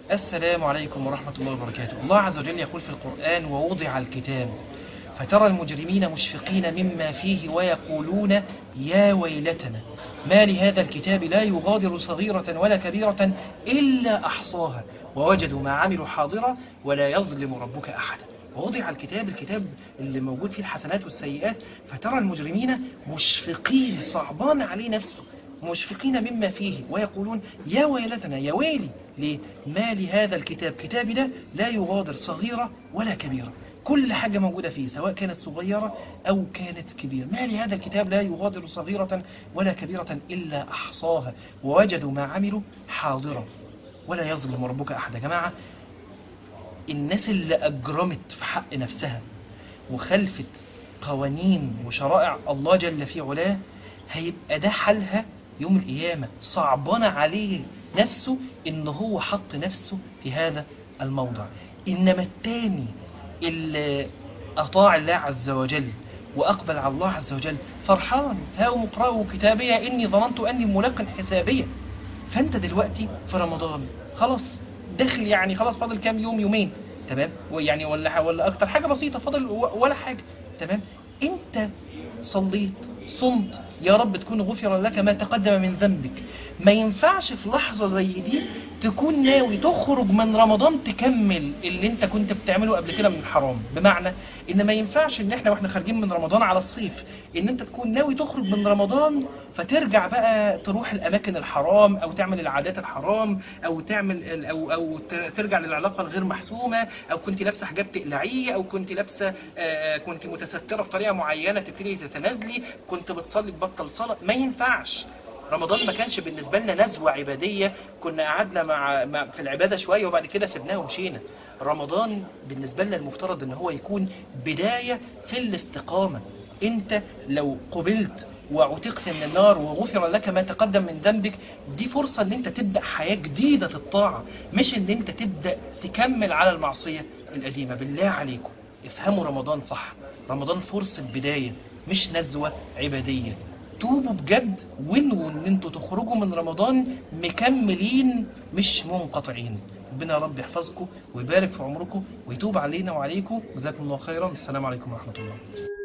السلام عليكم ورحمة الله وبركاته الله عز وجل يقول في القرآن ووضع الكتاب فترى المجرمين مشفقين مما فيه ويقولون يا ويلتنا ما لهذا الكتاب لا يغادر صغيرة ولا كبيرة إلا أحصاها ووجدوا ما عملوا حاضرا ولا يظلم ربك أحدا ووضع الكتاب الكتاب اللي موجود فيه الحسنات والسيئات فترى المجرمين مشفقين صعبان عليه نفسه مشفقين مما فيه ويقولون يا ويلتنا يا ويلي ليه ما لهذا الكتاب كتابي ده لا يغادر صغيرة ولا كبيرة كل حاجة موجودة فيه سواء كانت صغيرة أو كانت كبيرة ما لهذا الكتاب لا يغادر صغيرة ولا كبيرة إلا أحصاها ووجدوا ما عملوا حاضرا ولا يظلم ربك أحد يا جماعة الناس اللي أجرمت في حق نفسها وخلفت قوانين وشرائع الله جل في علاه هيبقى ده حالها يوم القيامة صعبان عليه نفسه ان هو حط نفسه في هذا الموضع انما التاني اللي اطاع الله عز وجل واقبل على الله عز وجل فرحان هاو مقرأوا كتابية اني ظننت اني ملاق حسابية فانت دلوقتي في رمضان خلاص داخل يعني خلاص فاضل كام يوم يومين تمام ويعني ولا ولا اكتر حاجة بسيطة فاضل ولا حاجة تمام انت صليت صمت يا رب تكون غفر لك ما تقدم من ذنبك ما ينفعش في لحظة زي دي تكون ناوي تخرج من رمضان تكمل اللي انت كنت بتعمله قبل كده من حرام بمعنى ان ما ينفعش ان احنا واحنا خارجين من رمضان على الصيف ان انت تكون ناوي تخرج من رمضان فترجع بقى تروح الاماكن الحرام او تعمل العادات الحرام او تعمل او او ترجع للعلاقة الغير محسومة او كنت لابسه حاجات تقلعيه او كنت لابسه كنت متسترة بطريقة معينة تبتدي تتنازلي كنت بتصلي تبطل صلاة ما ينفعش رمضان ما كانش بالنسبة لنا نزوة عبادية كنا قعدنا مع, مع في العبادة شوية وبعد كده سبناها ومشينا رمضان بالنسبة لنا المفترض ان هو يكون بداية في الاستقامة انت لو قبلت وعتقت من النار وغفر لك ما تقدم من ذنبك دي فرصة ان انت تبدأ حياة جديدة في الطاعة مش ان انت تبدأ تكمل على المعصية القديمة بالله عليكم افهموا رمضان صح رمضان فرصة بداية مش نزوة عبادية توبوا بجد وانووا ان انتوا تخرجوا من رمضان مكملين مش منقطعين ربنا يا رب يحفظكم ويبارك في عمركم ويتوب علينا وعليكم جزاكم الله خيرا السلام عليكم ورحمة الله